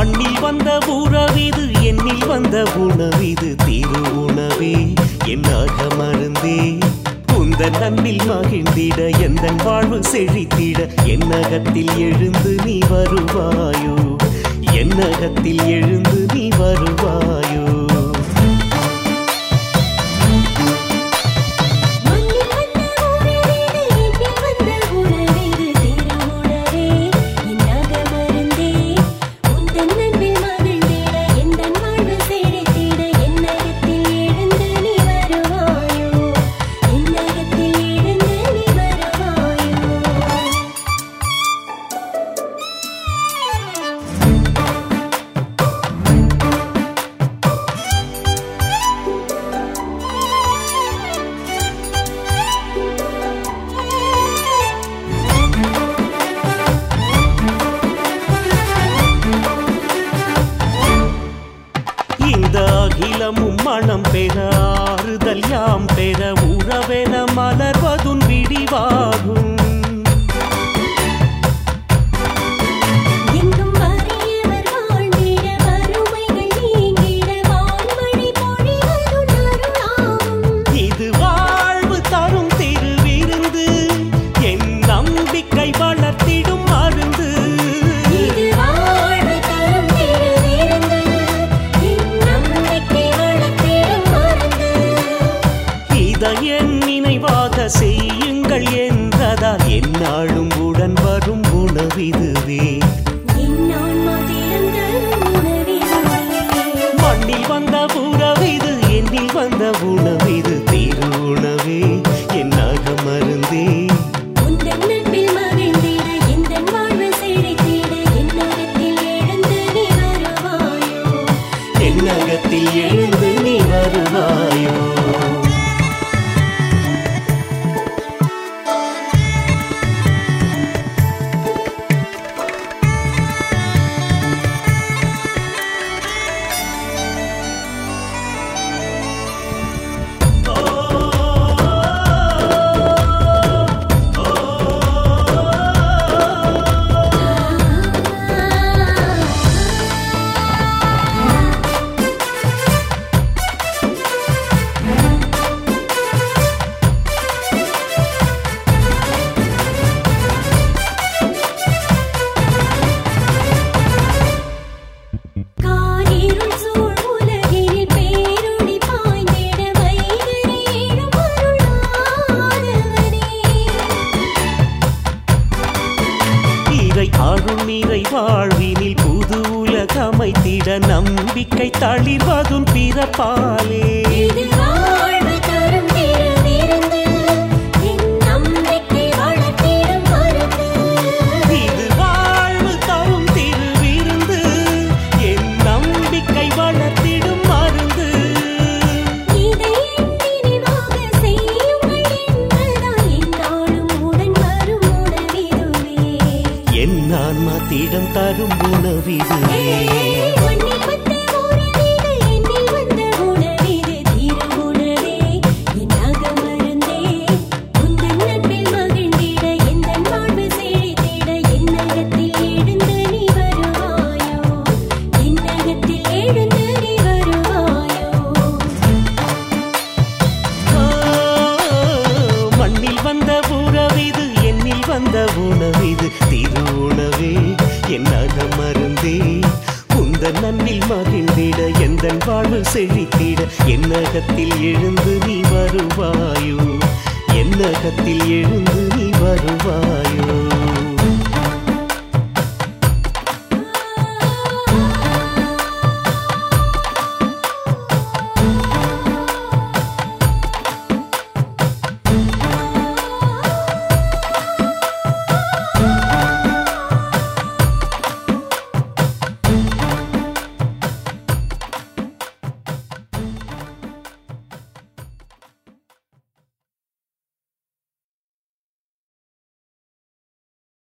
மண்ணில் வந்த உறவிது என்னில் வந்த உணவிது திரு உணவே என்னாக மருந்தே உந்த நன்னில் மகிழ்ந்திட எந்த வாழ்வு செழித்திட என்னகத்தில் எழுந்து நீ வருவாயோ என்னகத்தில் எழுந்து நீ வருவாயோ மண்ணில் வந்த உறவிது என்னில் வந்த உணவிது திருவுணவே என்னாக மருந்தே உந்தன் நன்பில் மகிழ்ந்திட எந்தன் வாழ்வு செழித்திட என்னகத்தில் எழுந்து நீ வருவாயோ என்னகத்தில் எழுந்து நீ வருவாயோ இந்த அகிலமும் மனம் பெற ஆறுதல் யாம் பெற உறவென மலர்வதும் விடிவாகும் எங்கும் வறியவர் வாழ்ந்திட வறுமைகள் நீங்கிட வான்மழை பொழிவதும் அருளாகும் இது வாழ்வு தரும் திருவிருந்து என் நம்பிக்கை வளர்த்திடும் மருந்து இது வாழ்வு தரும் திருவிருந்து என் நம்பிக்கை வளர்த்திடும் மருந்து இதை என் நினைவாக செய்யுங்கள் என்றதால் எந்நாளும் உடன் வரும் உணவிதுவே என் ஆன்மா திறந்தரும் உணவிதுவே மண்ணில் வந்த உறவிது என்னில் வந்த உணவிது திரு உணவே என்னாக மருந்தே உந்தன் நட்பில் மகிழ்ந்திட எந்தன் வாழ்வு செழித்திட என்னகத்தில் எழுந்து நீ வருவாயோ என்னகத்தில் எழுந்து நீ வருவாயோ காரிருள் சூழ் உலகினில் பேரொளி பாய்ந்திட வைகரை எழும் அருளாதவனே. இறை அருள் நிறை வாழ்வினில் புது உலகமைத்திட நம்பிக்கை தளிர்வதும் பிறப்பாலே இது வாழ்வு தரும் திருவிருந்து, என் நம்பிக்கை வளர்த்திடும் மருந்து. இது வாழ்வு தரும் திருவிருந்து என் நம்பிக்கை வளர்த்திடும் மருந்து இதை என் நினைவாக செய்யுங்கள் என்பதால் எந்நாளும் உடன் வரும் உணவிதுவே. என் ஆன்மா திடம் தரும் உணவிதுவே மண்ணில் வந்த உறவிது, என்னில் வந்த உணவிது, திருவுணவே, என்னாக மருந்தே. உந்தன் நட்பில் மகிழ்ந்திட, எந்தன் வாழ்வு செழித்திட, என்னகத்தில் எழுந்து நீ வருவாயோ என்னகத்தில் எழுந்து நீ வருவாயோ ஆ, மண்ணில் வந்த உறவிது என்னில் வந்த உணவிது திரு உணவே என்னாக மருந்தே உந்த நன்னில் மகிழ்ந்திட எந்த வாழ்வு செழித்திட என்னகத்தில் எழுந்து நீ வருவாயோ என்னகத்தில் எழுந்து நீ வருவாயோ